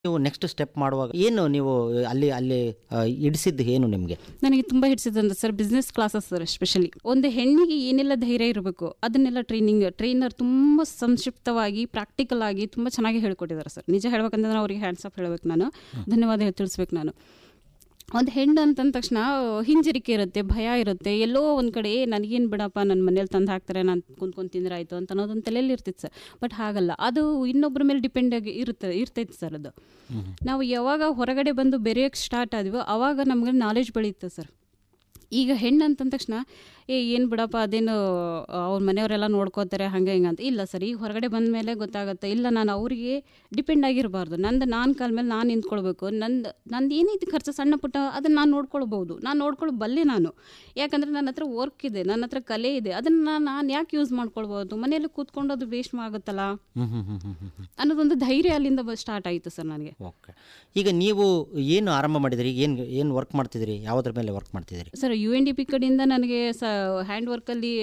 ನೀವು next step ಮಾಡುವಾಗ ಏನು ನೀವು ಅಲ್ಲಿ ಅಲ್ಲಿ ಆ, ಇಡಿಸಿದ್ದು ಏನು ನಿಮಗೆ ನನಗೆ ತುಂಬ ಹಿಡಿಸಿದಂತ sir business classes sir especially ಒಂದು ಹೆಣ್ಣಿಗೆ ಏನೆಲ್ಲ ಧೈರ್ಯ ಇರಬೇಕು ಅದನ್ನೆಲ್ಲ ಟ್ರೈನಿಂಗ್ ಟ್ರೈನರ್ ತುಂಬ ಸಂಕ್ಷಿಪ್ತವಾಗಿ ಪ್ರಾಕ್ಟಿಕಲ್ ಆಗಿ ತುಂಬ ಚೆನ್ನಾಗಿ ಹೇಳ್ಕೊಟ್ಟಿದ್ದಾರೆ ಸರ್ ನಿಜ ಹೇಳ್ಬೇಕಂತಂದ್ರೆ ಅವ್ರಿಗೆ ಹ್ಯಾಂಡ್ಸ್ ಆಫ್ ಹೇಳ್ಬೇಕು ನಾನು ಧನ್ಯವಾದ ಹೇಳಿ ತಿಳಿಸ್ಬೇಕು ನಾನು ಒಂದು ಹೆಣ್ಣು ಅಂತಂದ ತಕ್ಷಣ ಹಿಂಜರಿಕೆ ಇರುತ್ತೆ ಭಯ ಇರುತ್ತೆ ಎಲ್ಲೋ ಒಂದು ಕಡೆ "ಏ, ನನಗೇನು ಬಿಡಪ್ಪ ನನ್ನ ಮನೇಲಿ ತಂದು ಹಾಕ್ತಾರೆ ನಾನು ಕುಂತ್ಕೊಂಡು ತಿಂದ್ರೆ ಆಯಿತು ಅಂತ ಅನ್ನೋದೊಂದು ತಲೆಯಲ್ಲಿ ಇರ್ತಿತ್ತು ಸರ್ ಬಟ್ ಹಾಗಲ್ಲ ಅದು ಇನ್ನೊಬ್ಬರ ಮೇಲೆ ಡಿಪೆಂಡ್ ಆಗಿ ಇರುತ್ತೆ ಇರ್ತೈತೆ ಸರ್ ಅದು ನಾವು ಯಾವಾಗ ಹೊರಗಡೆ ಬಂದು ಬೆರೆಯೋಕ್ಕೆ ಸ್ಟಾರ್ಟ್ ಆದ್ವೋ ಆವಾಗ ನಮ್ಗೆ ನಾಲೆಜ್ ಬೆಳೀತು ಸರ್ ಈಗ ಹೆಣ್ಣು ಅಂತಂದ ತಕ್ಷಣ ಏ ಏನು ಬಿಡಪ್ಪ ಅದೇನು ಅವ್ರ ಮನೆಯವರೆಲ್ಲ ನೋಡ್ಕೋತಾರೆ ಹಂಗೆ ಹಿಂಗೆ ಅಂತ ಇಲ್ಲ ಸರ್ ಈಗ ಹೊರಗಡೆ ಬಂದ ಮೇಲೆ ಗೊತ್ತಾಗುತ್ತೆ ಇಲ್ಲ ನಾನು ಅವರಿಗೆ ಡಿಪೆಂಡ್ ಆಗಿರಬಾರ್ದು ನಂದು ನಾನು ಕಾಲ ಮೇಲೆ ನಾನು ನಿಂತ್ಕೊಳ್ಬೇಕು ನಂದು ನಂದು ಏನೈತಿ ಖರ್ಚು ಸಣ್ಣ ಪುಟ್ಟ ಅದನ್ನು ನಾನು ನೋಡ್ಕೊಳ್ಬೋದು ನಾನು ನೋಡ್ಕೊಳ್ಳೋ ಬಲ್ಲೆ ನಾನು ಯಾಕಂದರೆ ನನ್ನ ಹತ್ರ ವರ್ಕ್ ಇದೆ ನನ್ನ ಹತ್ರ ಕಲೆ ಇದೆ ಅದನ್ನು ನಾನು ಯಾಕೆ ಯೂಸ್ ಮಾಡ್ಕೊಳ್ಬೋದು ಮನೆಯಲ್ಲಿ ಕೂತ್ಕೊಂಡು ಅದು ವೇಸ್ಟ್ ಆಗುತ್ತಲ್ಲ ಹ್ಮ್ ಹ್ಮ್ ಹ್ಮ್ ಹ್ಮ್ ಹ್ಮ್ ಹ್ಮ್. ಅನ್ನೋದೊಂದು ಧೈರ್ಯ ಅಲ್ಲಿಂದ ಸ್ಟಾರ್ಟ್ ಆಯಿತು ಸರ್ ನನಗೆ ಓಕೆ ಈಗ ನೀವು ಏನು ಆರಂಭ ಮಾಡಿದ್ರಿ ಏನು ಏನು ವರ್ಕ್ ಮಾಡ್ತಿದ್ರಿ ಯಾವುದ್ರ ಮೇಲೆ ವರ್ಕ್ ಮಾಡ್ತಿದ್ರಿ sir U N D P ಕಡೆಯಿಂದ ನನಗೆ ಸ ಹ್ಯಾಂಡ್ ವರ್ಕಲ್ಲಿ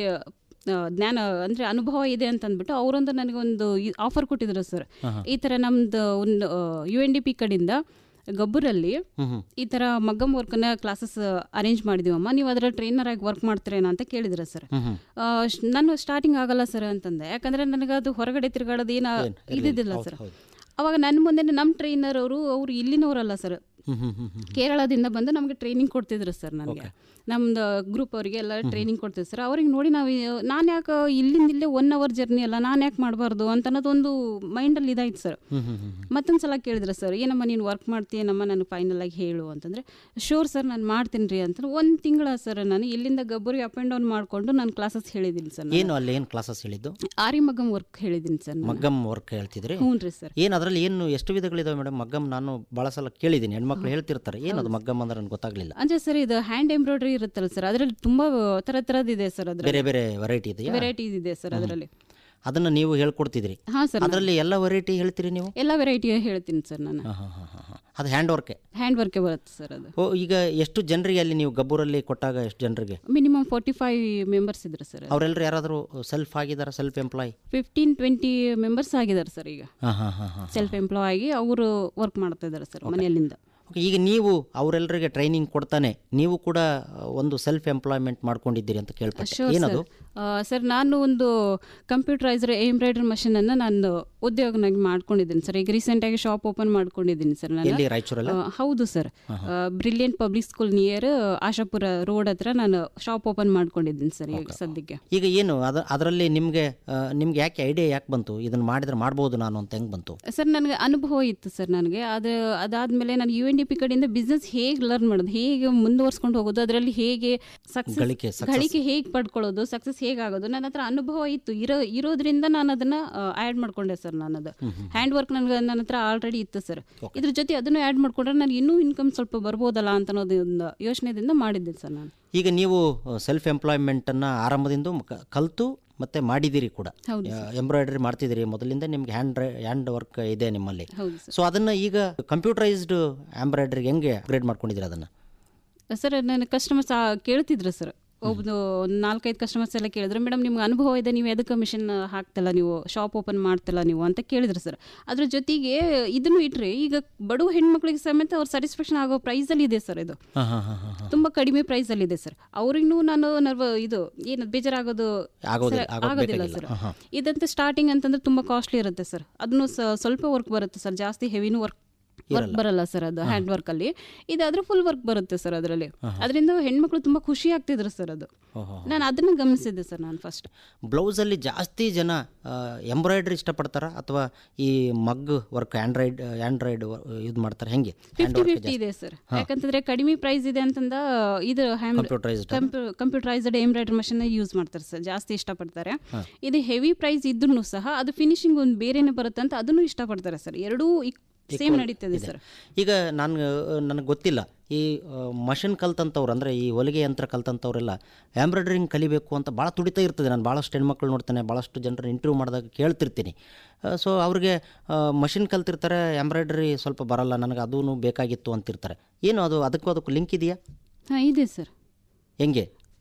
ಜ್ಞಾನ ಅಂದರೆ ಅನುಭವ ಇದೆ ಅಂತ ಅಂದ್ಬಿಟ್ಟು ಅವರೊಂದು ನನಗೊಂದು ಆಫರ್ ಕೊಟ್ಟಿದ್ರು ಸರ್ ಈ ಥರ ನಮ್ಮದು ಒಂದು ಯು ಎನ್ ಡಿ ಪಿ ಕಡೆಯಿಂದ ಗಬ್ಬರಲ್ಲಿ ಹ್ಮ್ ಹ್ಮ್ ಈ ಥರ ಮಗ್ಗಮ್ ವರ್ಕನ್ನ ಕ್ಲಾಸಸ್ ಅರೇಂಜ್ ಮಾಡಿದೀವಮ್ಮ ನೀವು ಅದರ ಟ್ರೈನರ್ ಆಗಿ ವರ್ಕ್ ಮಾಡ್ತೀರೇನೋ ಅಂತ ಕೇಳಿದ್ರು ಸರ್ ಹ್ಮ್ ಹ್ಮ್ ಆ, ಶ್- ನಾನು ಸ್ಟಾರ್ಟಿಂಗ್ ಆಗಲ್ಲ ಸರ್ ಅಂತಂದೆ ಯಾಕಂದರೆ ನನಗೆ ಅದು ಹೊರಗಡೆ ತಿರುಗಾಡೋದು ಏನು ಇದ್ದಿದ್ದಿಲ್ಲ ಸರ್ ಹೌದು. ಅವಾಗ ನನ್ನ ಮುಂದೆ ನಮ್ಮ ಟ್ರೈನರ್ ಅವರು ಅವರು ಇಲ್ಲಿನವರಲ್ಲ ಸರ್ ಹ್ಮ್ ಹ್ಮ್ ಹ್ಮ್ ಹ್ಮ್ ಕೇರಳದಿಂದ ಬಂದು ನಮಗೆ ಟ್ರೈನಿಂಗ್ ಕೊಡ್ತಿದ್ರು ಸರ್ ನನಗೆ ನಮ್ದು ಗ್ರೂಪ್ ಅವರಿಗೆ ಎಲ್ಲ ಟ್ರೈನಿಂಗ್ ಕೊಡ್ತಿದ್ರು ಸರ್ ಅವ್ರಿಗೆ ನೋಡಿ ನಾವು ನಾನು ಯಾಕೆ ಇಲ್ಲಿಂದ ಇಲ್ಲೇ ಒನ್ ಅವರ್ ಜರ್ನಿ ಅಲ್ಲ ನಾನು ಯಾಕೆ ಮಾಡಬಾರ್ದು ಅಂತ ಅನ್ನೋದೊಂದು ಮೈಂಡಲ್ಲಿ ಇದಾಯ್ತು ಸರ್ ಹ್ಮ್ ಹ್ಮ್ ಹ್ಮ್ ಮತ್ತೊಂದು ಸಲ ಕೇಳಿದ್ರೆ ಸರ್ ಏನಮ್ಮ ನೀನು ವರ್ಕ್ ಮಾಡ್ತೀಯನಮ್ಮ ನನಗೆ ಫೈನಲ್ ಆಗಿ ಹೇಳು ಅಂತಂದರೆ ಶೋರ್ ಸರ್ ನಾನು ಮಾಡ್ತೀನಿ ರೀ ಅಂತ ಒಂದು ತಿಂಗಳ ಸರ್ ನಾನು ಇಲ್ಲಿಂದ ಗಬ್ಬರಿಗೆ ಅಪ್ ಆ್ಯಂಡ್ ಡೌನ್ ಮಾಡಿಕೊಂಡು ನಾನು ಕ್ಲಾಸಸ್ ಹೇಳಿದ್ದೀನಿ ಸರ್ ಏನು ಅಲ್ಲಿ ಏನು ಕ್ಲಾಸಸ್ ಹೇಳಿದ್ದು ಆರಿ ಮಗಮ್ ವರ್ಕ್ ಹೇಳಿದ್ದೀನಿ ಸರ್ ನಾನು ಮಗ್ಗಮ್ ವರ್ಕ್ ಹೇಳ್ತಿದ್ರಿ ಹ್ಞೂ ರೀ ಸರ್ ಏನು ಅದರಲ್ಲಿ ಏನು ಎಷ್ಟು ವಿಧಗಳಿದಾವೆ ಮೇಡಮ್ ಮಗ್ಗಮ್ ನಾನು ಭಾಳ ಸಲ ಕೇಳಿದ್ದೀನಿ ಹೆಣ್ಮಕ್ಳು ಹೇಳ್ತಿರ್ತಾರೆ ಏನು ಅದು ಮಗ್ಗಮ್ ಅಂದ್ರೆ ನನಗೆ ಗೊತ್ತಾಗ್ಲಿಲ್ಲ ಅಂದರೆ ಸರ್ ಇದು ಹ್ಯಾಂಡ್ ಎಂಬ್ರಾಯ್ಡ್ರಿ ಇರುತ್ತಲ್ಲ ಸರ್ ಅದರಲ್ಲಿ ತುಂಬ ಥರ ಥರದ್ದಿದೆ ಸರ್ ಅದರಲ್ಲಿ ಬೇರೆ ಬೇರೆ ವೆರೈಟಿ ಇದೆಯಾ ವೆರೈಟೀಸ್ ಇದೆ ಸರ್ ಅದರಲ್ಲಿ ಅದನ್ನು ನೀವು ಹೇಳ್ಕೊಡ್ತಿದ್ರಿ ಹಾಂ ಸರ್ ಅದರಲ್ಲಿ ಎಲ್ಲ ವೆರೈಟಿ ಹೇಳ್ತೀರಿ ನೀವು ಎಲ್ಲ ವೆರೈಟಿ ಹೇಳ್ತೀನಿ ಸರ್ ನಾನು ಹಾಂ ಹಾಂ ಹಾಂ ಹಾಂ ಅದು ಹ್ಯಾಂಡ್ ವರ್ಕೆ ಹ್ಯಾಂಡ್ ವರ್ಕೆ ಬರುತ್ತೆ ಸರ್ ಅದು ಓ ಈಗ ಎಷ್ಟು ಜನರಿಗೆ ಅಲ್ಲಿ ನೀವು ಗಬ್ಬೂರಲ್ಲಿ ಕೊಟ್ಟಾಗ ಎಷ್ಟು ಜನರಿಗೆ ಮಿನಿಮಮ್ ಫೋರ್ಟಿ ಫೈವ್ ಮೆಂಬರ್ಸ್ ಇದ್ರು ಸರ್ ಅವರೆಲ್ಲರೂ ಯಾರಾದರೂ ಸೆಲ್ಫ್ ಆಗಿದ್ದಾರೆ self employ fifteen twenty members ಆಗಿದ್ದಾರೆ ಸರ್ ಈಗ ಹಾಂ ಹಾಂ ಹಾಂ ಹಾಂ ಸೆಲ್ಫ್ ಎಂಪ್ಲಾಯ್ ಆಗಿ ಅವರು ವರ್ಕ್ ಮಾಡ್ತಾ ಇದ್ದಾರೆ ಸರ್ ಮನೆಯಲ್ಲಿಂದ ಓಕೆ ಈಗ ನೀವು ಅವರೆಲ್ಲರಿಗೆ ಟ್ರೈನಿಂಗ್ ಕೊಡ್ತಾನೆ ನೀವು ಕೂಡ ಆ, ಒಂದು ಸೆಲ್ಫ್ ಎಂಪ್ಲಾಯ್ಮೆಂಟ್ ಮಾಡ್ಕೊಂಡಿದ್ದೀರಿ ಅಂತ ಕೇಳ್ಪಟ್ಟೆ Sure, ಏನದು ಆ, ಸರ್ ನಾನು ಒಂದು ಕಂಪ್ಯೂಟರೈಸರ್ ಎಂಬ್ರಾಯ್ಡ್ರಿ ಮಷೀನನ್ನು ನಾನು ಉದ್ಯೋಗನಾಗಿ ಮಾಡ್ಕೊಂಡಿದ್ದೀನಿ ಸರ್ ಈಗ ರೀಸೆಂಟಾಗಿ ಶಾಪ್ ಓಪನ್ ಮಾಡ್ಕೊಂಡಿದ್ದೀನಿ ಸರ್ ನಾನು ಎಲ್ಲಿ ರಾಯಚೂರಲ್ಲ ಆ, ಹೌದು sir brilliant public school near Ashapura road ಹತ್ರ ನಾನು ಶಾಪ್ ಓಪನ್ ಮಾಡ್ಕೊಂಡಿದ್ದೀನಿ ಸರ್ ಈಗ ಸದ್ಯಕ್ಕೆ ಈಗ ಏನು ಅದ ಅದರಲ್ಲಿ ನಿಮಗೆ ನಿಮ್ಗೆ ಯಾಕೆ ಐಡಿಯಾ ಯಾಕೆ ಬಂತು ಇದನ್ನು ಮಾಡಿದ್ರೆ ಮಾಡ್ಬೋದು ನಾನು ಅಂತ ಹೆಂಗೆ ಬಂತು ಸರ್ ನನಗೆ ಅನುಭವ ಇತ್ತು ಸರ್ ನನಗೆ ಅದು ಅದಾದಮೇಲೆ ನಾನು ಯು ಎನ್ ಡಿ ಪಿ ಕಡೆಯಿಂದ ಬಿಸ್ನೆಸ್ ಹೇಗೆ ಲರ್ನ್ ಮಾಡೋದು ಹೇಗೆ ಮುಂದುವರ್ಸ್ಕೊಂಡು ಹೋಗೋದು ಅದರಲ್ಲಿ ಹೇಗೆ ಸಕ್ಸಸ್ ಗಳಿಕೆ ಗಳಿಕೆ ಹೇಗೆ ಪಡ್ಕೊಳ್ಳೋದು ಸಕ್ಸಸ್ ಹೇಗಾಗೋದು ನನ್ನ ಹತ್ರ ಅನುಭವ ಇತ್ತು ಇರೋ ಇರೋದ್ರಿಂದ ನಾನು ಅದನ್ನು ಆ್ಯಡ್ ಮಾಡ್ಕೊಂಡೆ ಸರ್ ನಾನು ಅದು ಹ್ಯಾಂಡ್ ವರ್ಕ್ ನನಗೆ ನನ್ನ ಹತ್ರ ಆಲ್ರೆಡಿ ಇತ್ತು ಸರ್ ಇದ್ರ ಜೊತೆ ಅದನ್ನು ಆ್ಯಡ್ ಮಾಡ್ಕೊಂಡ್ರೆ ನನಗೆ ಇನ್ನೂ ಇನ್ಕಮ್ ಸ್ವಲ್ಪ ಬರ್ಬೋದಲ್ಲ ಅಂತ ಅನ್ನೋದು ಒಂದು ಯೋಚನೆದಿಂದ ಮಾಡಿದ್ದೆ ಸರ್ ನಾನು ಈಗ ನೀವು ಸೆಲ್ಫ್ ಎಂಪ್ಲಾಯ್ಮೆಂಟನ್ನು ಆರಂಭದಿಂದ ಕ- ಕಲ್ತು ಮತ್ತೆ ಮಾಡಿದ್ದೀರಿ ಕೂಡ ಹೌದು ಎಂಬ್ರಾಯ್ಡ್ರಿ ಮಾಡ್ತಿದ್ದೀರಿ ಮೊದಲಿಂದ ನಿಮ್ಗೆ ಹ್ಯಾಂಡ್ ಹ್ಯಾಂಡ್ ವರ್ಕ್ ಇದೆ ನಿಮ್ಮಲ್ಲಿ ಹೌದು ಸರ್ ಸೊ ಅದನ್ನು ಈಗ ಕಂಪ್ಯೂಟರೈಸ್ಡ್ ಎಂಬ್ರಾಯ್ಡ್ರಿಗೆ ಹೆಂಗೆ ಅಪ್ಗ್ರೇಡ್ ಮಾಡ್ಕೊಂಡಿದ್ದೀರಿ ಅದನ್ನು ಸರ್ ನನ್ನ ಕಸ್ಟಮರ್ಸ್ ಕೇಳ್ತಿದ್ರು ಸರ್ ಒಬ್ಬನು ಒಂದು ನಾಲ್ಕೈದು ಕಸ್ಟಮರ್ಸ್ ಎಲ್ಲ ಕೇಳಿದ್ರು ಮೇಡಮ್ ನಿಮ್ಗೆ ಅನುಭವ ಇದೆ ನೀವು ಎದಕ್ಕೆ ಮಿಷನ್ ಹಾಕ್ತಲ್ಲ ನೀವು ಶಾಪ್ ಓಪನ್ ಮಾಡ್ತಿಲ್ಲ ನೀವು ಅಂತ ಕೇಳಿದ್ರು ಸರ್ ಅದ್ರ ಜೊತೆಗೆ ಇದನ್ನು ಇಟ್ರೆ ಈಗ ಬಡವ ಹೆಣ್ಮಕ್ಳಿಗೆ ಸಮೇತ ಅವ್ರ ಸ್ಯಾಟಿಸ್ಫ್ಯಾಕ್ಷನ್ ಆಗೋ ಪ್ರೈಸಲ್ಲಿ ಇದೆ ಸರ್ ಇದು ಹಾಂ ಹಾಂ ಹಾಂ ಹಾಂ ಹಾಂ ತುಂಬ ಕಡಿಮೆ ಪ್ರೈಸಲ್ಲಿ ಇದೆ ಸರ್ ಅವ್ರಿಗೂ ನಾನು ನರ್ವ ಇದು ಏನು ಬೇಜಾರಾಗೋದು ಆಗೋದಿಲ್ಲ ಸರ್, ಆಗೋದು ಆಗೋದಿಲ್ಲ ಬೇಕಾಗಿಲ್ಲ ಸರ್ ಹಾಂ ಹಾಂ ಇದಂತ ಸ್ಟಾರ್ಟಿಂಗ್ ಅಂತಂದ್ರೆ ತುಂಬ ಕಾಸ್ಟ್ಲಿ ಇರುತ್ತೆ ಸರ್ ಅದನ್ನು ಸ್ವಲ್ಪ ವರ್ಕ್ ಬರುತ್ತೆ ಸರ್ ಜಾಸ್ತಿ ಹೆವಿನೂ ವರ್ಕ್ ವರ್ಕ್ ಬರಲ್ಲ ಸರ್ ಅದು ಹ್ಯಾಂಡ್ ವರ್ಕ್ ಅಲ್ಲಿ ಇದಾದ್ರೆ ಫುಲ್ ವರ್ಕ್ ಬರುತ್ತೆ ಸರ್ ಅದರಲ್ಲಿ ಅದರಿಂದ ಹೆಣ್ಮಕ್ಳು ತುಂಬಾ ಖುಷಿ ಆಗ್ತಿದ್ರು ಸರ್ ಅದು ಓಹೋ ನಾನು ಅದನ್ನ ಗಮನಿಸಿದ್ದೆ ಸರ್ ನಾನು ಫಸ್ಟ್ ಬ್ಲೌಸಲ್ಲಿ ಜಾಸ್ತಿ ಜನ ಎಂಬ್ರಾಯ್ಡ್ರಿ ಇಷ್ಟಪಡ್ತಾರ ಅಥವಾ ಈ ಮಗ್ ವರ್ಕ್ ಆ್ಯಂಡ್ರಾಯ್ಡ್ ಆ್ಯಂಡ್ರಾಯ್ಡ್ ಇದು ಮಾಡ್ತಾರೆ ಹೆಂಗೆ ಹ್ಯಾಂಡ್ ಫಿಫ್ಟಿ ವರ್ಕ್ ಫಿಫ್ಟಿ ಇದೆ ಸರ್ ಯಾಕಂತಂದ್ರೆ ಕಡಿಮೆ ಪ್ರೈಸ್ ಇದೆ ಅಂತಂದ ಇದು computerised computerised embroidery machine use ಮಾಡ್ತಾರೆ ಸರ್ ಜಾಸ್ತಿ ಇಷ್ಟಪಡ್ತಾರೆ ಇದು ಹೆವಿ ಪ್ರೈಸ್ ಇದ್ರೂ ಸಹ ಅದು ಫಿನಿಶಿಂಗ್ ಒಂದು ಬೇರೆನೇ ಬರುತ್ತೆ ಅಂತ ಅದನ್ನು ಇಷ್ಟಪಡ್ತಾರೆ ಸರ್ ಎರಡೂ ಸೇಮ್ ನಡೀತದೆ ಸರ್ ಈಗ ನಾನು ನನಗೆ ಗೊತ್ತಿಲ್ಲ ಈ ಮಷಿನ್ ಕಲ್ತಂಥವ್ರು ಅಂದರೆ ಈ ಹೊಲಿಗೆ ಯಂತ್ರ ಕಲ್ತಂಥವ್ರೆಲ್ಲ ಎಂಬ್ರಾಯ್ಡ್ರಿಂಗ್ ಕಲಿಬೇಕು ಅಂತ ಭಾಳ ತುಡಿತಾ ಇರ್ತದೆ ನಾನು ಭಾಳಷ್ಟು ಹೆಣ್ಮಕ್ಳು ನೋಡ್ತೇನೆ ಭಾಳಷ್ಟು ಜನರ ಇಂಟರ್ವ್ಯೂ ಮಾಡಿದಾಗ ಕೇಳ್ತಿರ್ತೀನಿ ಸೊ ಅವ್ರಿಗೆ ಮಷಿನ್ ಕಲ್ತಿರ್ತಾರೆ ಎಂಬ್ರಾಯ್ಡ್ರಿ ಸ್ವಲ್ಪ ಬರಲ್ಲ ನನಗೆ ಅದೂ ಬೇಕಾಗಿತ್ತು ಅಂತಿರ್ತಾರೆ ಏನು ಅದು ಅದಕ್ಕೂ ಅದಕ್ಕೂ ಲಿಂಕ್ ಇದೆಯಾ ಹಾಂ ಇದೆ ಸರ್ ಹೆಂಗೆ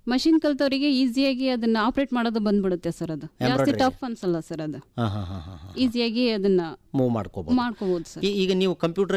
ಮಷಿನ್ ಕಲ್ತವರಿಗೆ ಈಸಿಯಾಗಿ ಅದನ್ನ ಆಪರೇಟ್ ಮಾಡೋದು ಬಂದ್ಬಿಡುತ್ತೆ ಸರ್ ಅದು ಜಾಸ್ತಿ Embroidery. ಟಫ್ ಅನ್ಸಲ್ಲ ಸರ್ ಅದು ಹಾಂ ಹಾಂ ಹಾಂ ಹಾಂ ಈಸಿಯಾಗಿ ಅದನ್ನ ಮೂವ್ ಮಾಡ್ಕೋಬೋದು ಮಾಡ್ಕೋಬಹುದು ಸರ್ ಈ- ಈಗ ನೀವು ಕಂಪ್ಯೂಟರ್